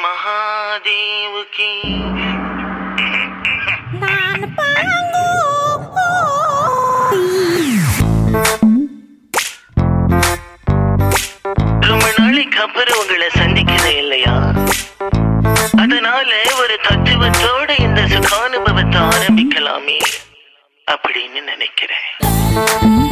महादेव की ரொம்ப நாளைக்கு அப்புறம் உங்களை சந்திக்கிறே இல்லையா அதனால ஒரு தத்துவத்தோட இந்த சுகானுபவத்தை ஆரம்பிக்கலாமே அப்படின்னு நினைக்கிறேன்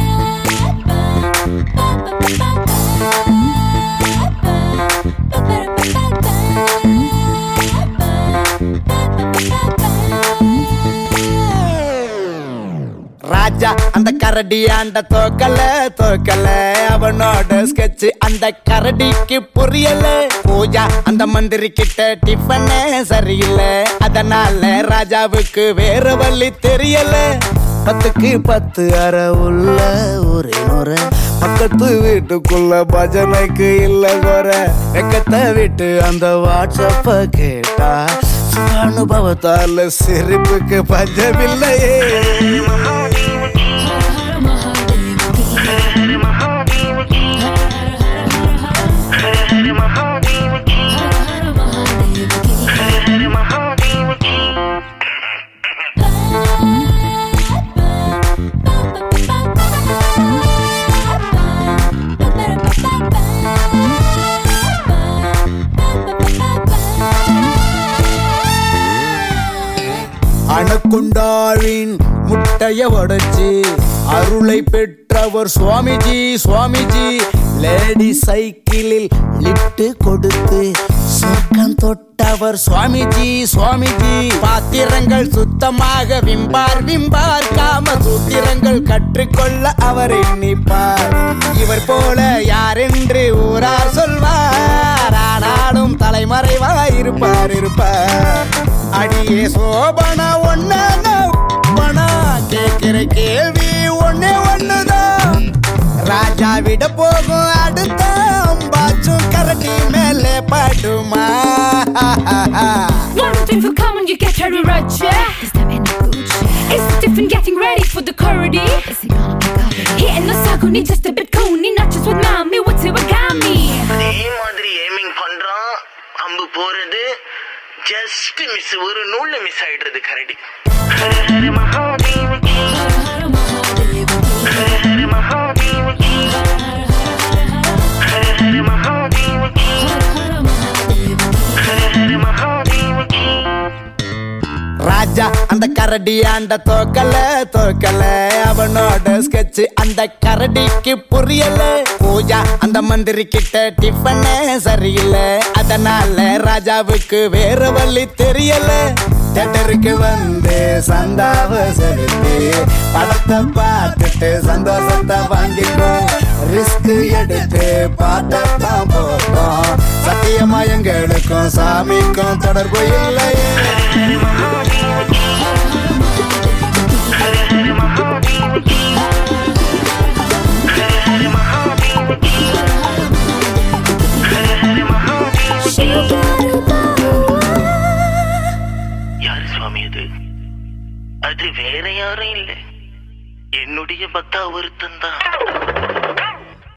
ராஜா அந்த கரடி அந்த தோக்கல தோக்கல அவனோட ஸ்கெட்ச் அந்த கரடிக்கு புரியல பூஜா அந்த மந்திரி கிட்ட டிஃபனே சரியில்லை அதனால ராஜாவுக்கு வேற வழி தெரியல பத்துக்கு பத்து அரை உள்ள ஒரே நுரை பக்கத்து வீட்டுக்குள்ள பஜனைக்கு இல்ல குறை வெக்கத்தை விட்டு அந்த வாட்ஸ்அப்ப கேட்டா அனுபவத்தால சிரிப்புக்கு பஞ்சமில்லையே महादेव की हर हर महादेव की हर हर महादेव की हर हर महादेव की அணுக்குண்டாவின் முட்டைய உடைச்சு அருளை பெற்றவர் சுவாமிஜி சுவாமிஜி லேடி சைக்கிளில் லிப்ட் கொடுத்து சொர்க்கம் தொட்டவர் சுவாமிஜி சுவாமிஜி பாத்திரங்கள் சுத்தமாக விம்பார் விம்பார் காம சூத்திரங்கள் கற்றுக்கொள்ள அவர் எண்ணிப்பார் இவர் போல யாரென்று ஊரார் சொல்வார் ஆனாலும் தலைமறைவாய் இருப்பார் இருப்பார் அடியே சோபன ஒன்னா கேட்கிற கேள்வி ஒன்னே ஒண்ணுதான் ராஜா விட போகும் அடுத்த அம்பாச்சும் கரடி மேலே படுமா One thing for common, you get Harry Roger. Is that in the Gucci? It's different getting ready for the corridor. Is it gonna be comedy? Hitting the circle, need just a bit coney, not just with mommy, what's it with me? அதே மாதிரி aiming பண்றான் அம்பு போறது just miss ஒரு நூல்ல miss ஆயிடுறது கரடி ஹர ஹர மகாதேவ கி ஹர ஹர மகாதேவ கி ஹர ஹர மகாதேவ கி ஹர ஹர மகாதேவ கி ராஜா அந்த கரடி அந்த தோக்கல தோக்கல அவனோட ஸ்கெட்ச் அந்த கரடிக்கு புரியல பூஜா அந்த மந்திரி கிட்ட டிஃபனே சரியில்லை அதனால ராஜாவுக்கு வேற வழி தெரியல தேட்டருக்கு வந்து சந்தாவ செலுத்தி படத்தை பார்த்துட்டு சந்தோஷத்தை வாங்கிக்கோ ரிஸ்க் எடுத்து பார்த்தத்தான் போட்டோம் சத்தியமா எங்களுக்கும் சாமிக்கும் தொடர்பு இல்லையே ஹர ஹர மகாதேவ கி ஹர ஹர மகாதேவ கி ஹர ஹர மகாதேவ கி யாரு சுவாமி அது அது வேற யாரும் இல்லை என்னுடைய பக்தா ஒருத்தன் தான்